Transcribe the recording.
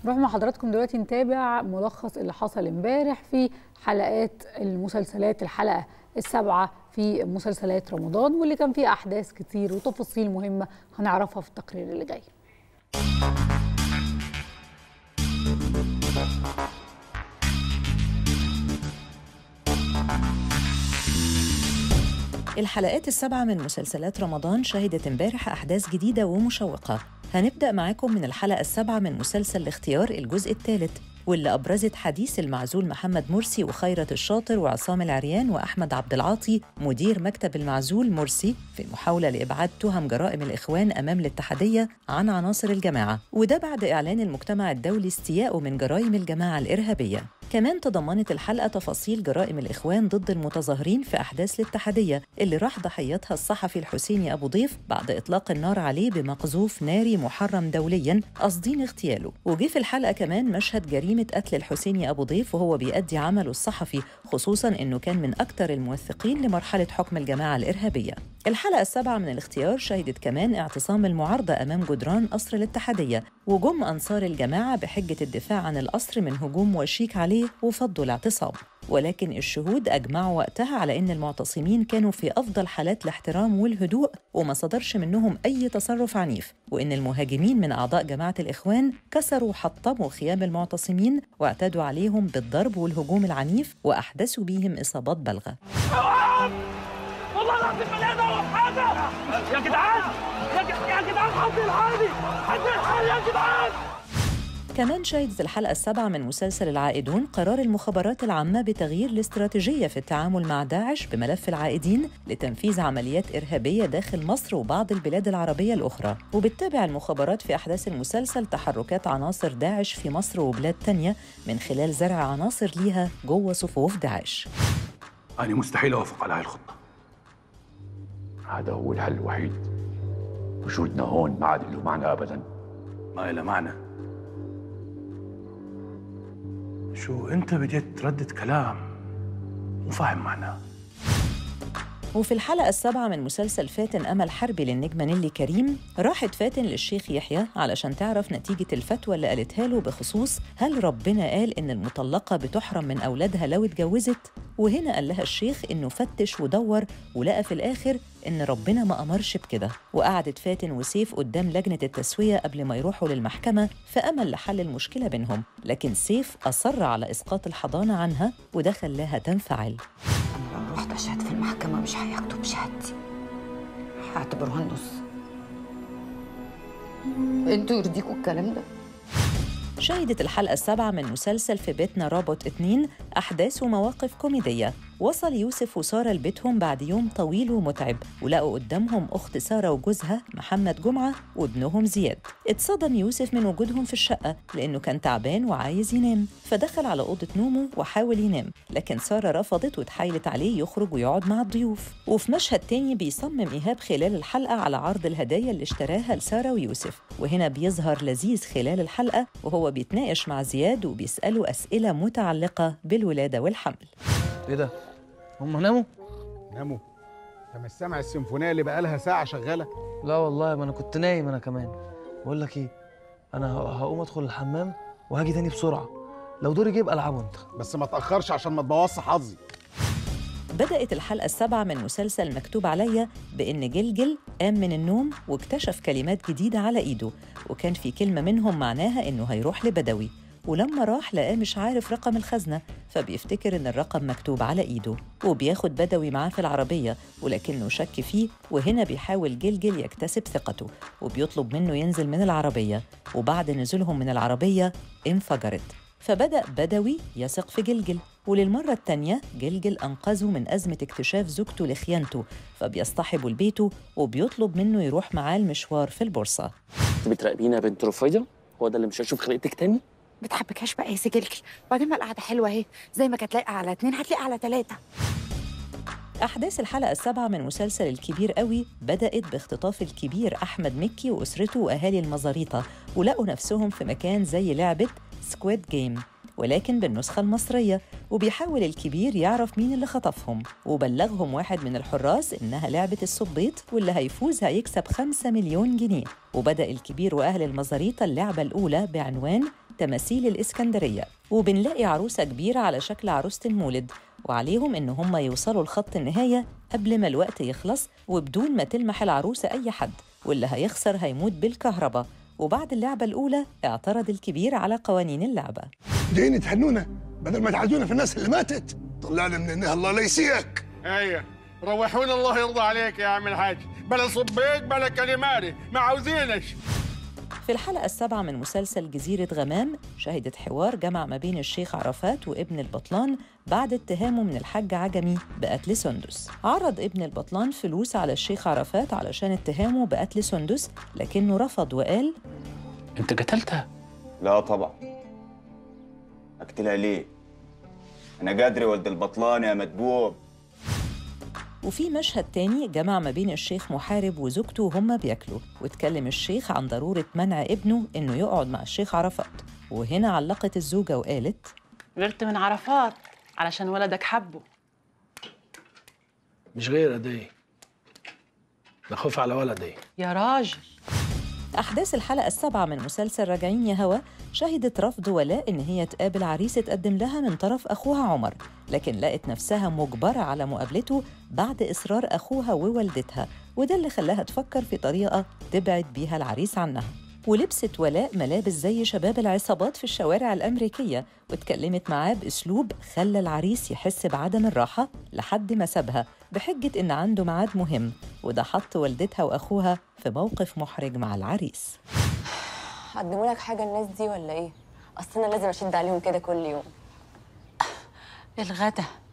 نروح مع حضراتكم دلوقتي نتابع ملخص اللي حصل امبارح في حلقات المسلسلات الحلقه السابعه في مسلسلات رمضان واللي كان فيها احداث كتير وتفاصيل مهمه هنعرفها في التقرير اللي جاي. الحلقات السبعة من مسلسلات رمضان شهدت امبارح أحداث جديدة ومشوقة هنبدأ معاكم من الحلقة السابعة من مسلسل الاختيار الجزء الثالث واللي أبرزت حديث المعزول محمد مرسي وخيرة الشاطر وعصام العريان وأحمد عبد العاطي مدير مكتب المعزول مرسي في محاولة لإبعاد تهم جرائم الإخوان أمام الاتحادية عن عناصر الجماعة وده بعد إعلان المجتمع الدولي استيائه من جرائم الجماعة الإرهابية كمان تضمنت الحلقة تفاصيل جرائم الإخوان ضد المتظاهرين في أحداث الاتحادية اللي راح ضحيتها الصحفي الحسيني أبو ضيف بعد إطلاق النار عليه بمقذوف ناري محرم دولياً قاصدين اغتياله وجه في الحلقة كمان مشهد جريمة قتل الحسيني أبو ضيف وهو بيأدي عمله الصحفي خصوصاً إنه كان من أكثر الموثقين لمرحلة حكم الجماعة الإرهابية الحلقة السابعة من الاختيار شهدت كمان اعتصام المعارضة أمام جدران قصر الاتحادية وجم أنصار الجماعة بحجة الدفاع عن القصر من هجوم وشيك عليه وفضوا الاعتصام ولكن الشهود أجمعوا وقتها على أن المعتصمين كانوا في أفضل حالات الاحترام والهدوء وما صدرش منهم أي تصرف عنيف وأن المهاجمين من أعضاء جماعة الإخوان كسروا حطموا خيام المعتصمين واعتدوا عليهم بالضرب والهجوم العنيف وأحدثوا بيهم إصابات بالغة والله العظيم ما لقينا حاجه يا جدعان يا ج- يا جدعان حد الحالي حد الحالي يا جدعان كمان شهدت الحلقة السابعة من مسلسل العائدون قرار المخابرات العامة بتغيير الاستراتيجية في التعامل مع داعش بملف العائدين لتنفيذ عمليات إرهابية داخل مصر وبعض البلاد العربية الأخرى وبتتابع المخابرات في أحداث المسلسل تحركات عناصر داعش في مصر وبلاد تانية من خلال زرع عناصر ليها جوه صفوف داعش أنا مستحيل أوافق على هاي الخطة هذا هو الحل الوحيد وجودنا هون ما عاد له معنى ابدا ما إلها معنى شو أنت بديت تردد كلام مو فاهم معناه وفي الحلقة السابعة من مسلسل فاتن أمل حربي للنجمة نيلي كريم راحت فاتن للشيخ يحيى علشان تعرف نتيجة الفتوى اللي قالتها له بخصوص هل ربنا قال إن المطلقة بتحرم من أولادها لو اتجوزت؟ وهنا قال لها الشيخ إنه فتش ودور ولقى في الآخر إن ربنا ما أمرش بكده وقعدت فاتن وسيف قدام لجنة التسوية قبل ما يروحوا للمحكمة في أمل لحل المشكلة بينهم لكن سيف أصر على إسقاط الحضانة عنها وده خلاها تنفعل أنا لو رحت أشهد في المحكمة مش هياخدوا بشهادتي هيعتبروها النص انتوا يرضيكوا الكلام ده؟ شهدت الحلقة السابعة من مسلسل في بيتنا رابط اتنين أحداث ومواقف كوميدية وصل يوسف وسارة لبيتهم بعد يوم طويل ومتعب ولقوا قدامهم أخت سارة وجوزها محمد جمعة وابنهم زياد اتصدم يوسف من وجودهم في الشقة لأنه كان تعبان وعايز ينام فدخل على أوضة نومه وحاول ينام لكن سارة رفضت وتحايلت عليه يخرج ويقعد مع الضيوف وفي مشهد تاني بيصمم إيهاب خلال الحلقة على عرض الهدايا اللي اشتراها لسارة ويوسف وهنا بيظهر لذيذ خلال الحلقة وهو بيتناقش مع زياد وبيسأله أسئلة متعلقة بالولادة والحمل ايه ده؟ هم ناموا؟ ناموا انت مش سامع السيمفونيه اللي بقالها ساعه شغاله لا والله ما انا كنت نايم انا كمان بقول لك ايه انا ه- هقوم ادخل الحمام وهاجي تاني بسرعه لو دوري جه يبقى العبه انت بس ما تاخرش عشان ما تبوظش حظي بدأت الحلقة السابعة من مسلسل مكتوب عليا بإن جلجل قام من النوم واكتشف كلمات جديدة على إيده وكان في كلمة منهم معناها إنه هيروح لبدوي ولما راح لقاه مش عارف رقم الخزنة فبيفتكر إن الرقم مكتوب على إيده وبياخد بدوي معاه في العربية ولكنه شك فيه وهنا بيحاول جلجل يكتسب ثقته وبيطلب منه ينزل من العربية وبعد نزولهم من العربية انفجرت فبدأ بدوي يثق في جلجل وللمرة التانية جلجل أنقذه من أزمة اكتشاف زوجته لخيانته فبيصطحبه لبيته وبيطلب منه يروح معاه المشوار في البورصة انت بتراقبينا يا بنت رفيدة هو ده اللي مش هشوف خلقتك تاني بتحبكهاش بقى يا سجلجل وبعدين ما القعدة حلوة اهي زي ما كانت لايقة على اتنين هتلاقي على تلاتة أحداث الحلقة السابعة من مسلسل الكبير قوي بدأت باختطاف الكبير أحمد مكي وأسرته وأهالي المزاريطة ولقوا نفسهم في مكان زي لعبة سكويد جيم ولكن بالنسخة المصرية وبيحاول الكبير يعرف مين اللي خطفهم وبلغهم واحد من الحراس إنها لعبة الصبيط واللي هيفوز هيكسب خمسة مليون جنيه وبدأ الكبير وأهل المزاريطة اللعبة الأولى بعنوان تماثيل الإسكندرية وبنلاقي عروسة كبيرة على شكل عروسة المولد وعليهم إن هم يوصلوا لخط النهاية قبل ما الوقت يخلص وبدون ما تلمح العروسة أي حد واللي هيخسر هيموت بالكهرباء وبعد اللعبة الأولى اعترض الكبير على قوانين اللعبة جايين تهنونا بدل ما تعزونا في الناس اللي ماتت طلعنا من النهر الله لا يسيئك ايوه روحونا الله يرضى عليك يا عم الحاج بلا صبيك بلا كلماري ما عاوزينش في الحلقة السابعة من مسلسل جزيرة غمام شهدت حوار جمع ما بين الشيخ عرفات وابن البطلان بعد اتهامه من الحاج عجمي بقتل سندس عرض ابن البطلان فلوس على الشيخ عرفات علشان اتهامه بقتل سندس لكنه رفض وقال انت قتلتها لا طبعا اقتلها ليه انا قادر يا ولد البطلان يا مدبوب وفي مشهد تاني جمع ما بين الشيخ محارب وزوجته وهما بياكلوا واتكلم الشيخ عن ضرورة منع ابنه إنه يقعد مع الشيخ عرفات وهنا علقت الزوجة وقالت غرت من عرفات علشان ولدك حبه مش غير دي ده خوف على ولدي يا راجل أحداث الحلقة السابعة من مسلسل راجعين يا هوا شهدت رفض ولاء إن هي تقابل عريس اتقدم لها من طرف أخوها عمر لكن لقت نفسها مجبرة على مقابلته بعد إصرار أخوها ووالدتها وده اللي خلاها تفكر في طريقة تبعد بيها العريس عنها ولبست ولاء ملابس زي شباب العصابات في الشوارع الأمريكية واتكلمت معاه بأسلوب خلى العريس يحس بعدم الراحة لحد ما سابها بحجة إن عنده ميعاد مهم وده حط والدتها وأخوها في موقف محرج مع العريس قدموا لك حاجه الناس دي ولا ايه اصل انا لازم اشد عليهم كده كل يوم الغدا